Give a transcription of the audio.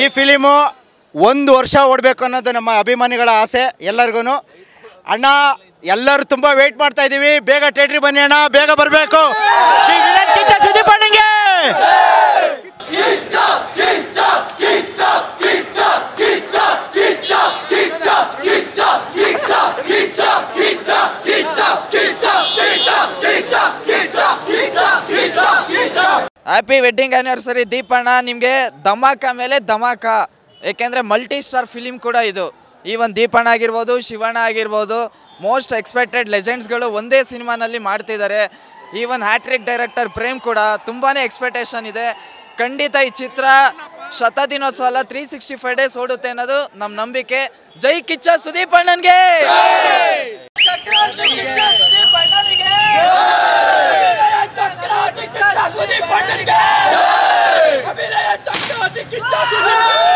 ಈ ಫಿಲಿಮು ಒಂದು ವರ್ಷ ಓಡಬೇಕು ಅನ್ನೋದು ನಮ್ಮ ಅಭಿಮಾನಿಗಳ ಆಸೆ ಎಲ್ಲರಿಗೂ ಅಣ್ಣ ಎಲ್ಲರೂ ತುಂಬ ವೆಯ್ಟ್ ಮಾಡ್ತಾ ಇದ್ದೀವಿ ಬೇಗ ಥಿಯೇಟ್ರಿಗೆ ಬನ್ನಿ ಅಣ್ಣ ಬೇಗ ಬರಬೇಕು ಸುದೀಪ್ ಅಣ್ಣಂಗೆ ಹ್ಯಾಪಿ ವೆಡ್ಡಿಂಗ್ ಆ್ಯನಿವರ್ಸರಿ ದೀಪಣ್ಣ ನಿಮಗೆ ಧಮಾಕ ಮೇಲೆ ಧಮಾಕ ಏಕೆಂದರೆ ಮಲ್ಟಿ ಸ್ಟಾರ್ ಫಿಲಿಮ್ ಕೂಡ ಇದು ಈವನ್ ದೀಪಣ್ಣ ಆಗಿರ್ಬೋದು ಶಿವಣ್ಣ ಆಗಿರ್ಬೋದು ಮೋಸ್ಟ್ ಎಕ್ಸ್ಪೆಕ್ಟೆಡ್ ಲೆಜೆಂಡ್ಸ್ಗಳು ಒಂದೇ ಸಿನಿಮಾನಲ್ಲಿ ಮಾಡ್ತಿದ್ದಾರೆ ಈವನ್ ಹ್ಯಾಟ್ರಿಕ್ ಡೈರೆಕ್ಟರ್ ಪ್ರೇಮ್ ಕೂಡ ತುಂಬಾ ಎಕ್ಸ್ಪೆಕ್ಟೇಷನ್ ಇದೆ ಖಂಡಿತ ಈ ಚಿತ್ರ ಶತ ದಿನೋತ್ಸವ ಅಲ್ಲ ತ್ರೀ ಸಿಕ್ಸ್ಟಿ ಫೈವ್ ಡೇಸ್ ಓಡುತ್ತೆ ಅನ್ನೋದು ನಮ್ಮ ನಂಬಿಕೆ ಜೈ ಕಿಚ್ಚ ಸುದೀಪ್ ಅಣ್ಣನ್ಗೆ ಚಕ್ರವರ್ತಿ ಕಿಚ್ಚ ಸುದೀಪ್ ಅಣ್ಣನಿಗೆ ಚಕ್ರವರ್ತಿ ಕಿಚ್ಚ ಸುದೀಪ್ ಅಣ್ಣನಿಗೆ ಅಭಿನಯ ಚಕ್ರವರ್ತಿ ಕಿಚ್ಚ ಸುದೀಪ್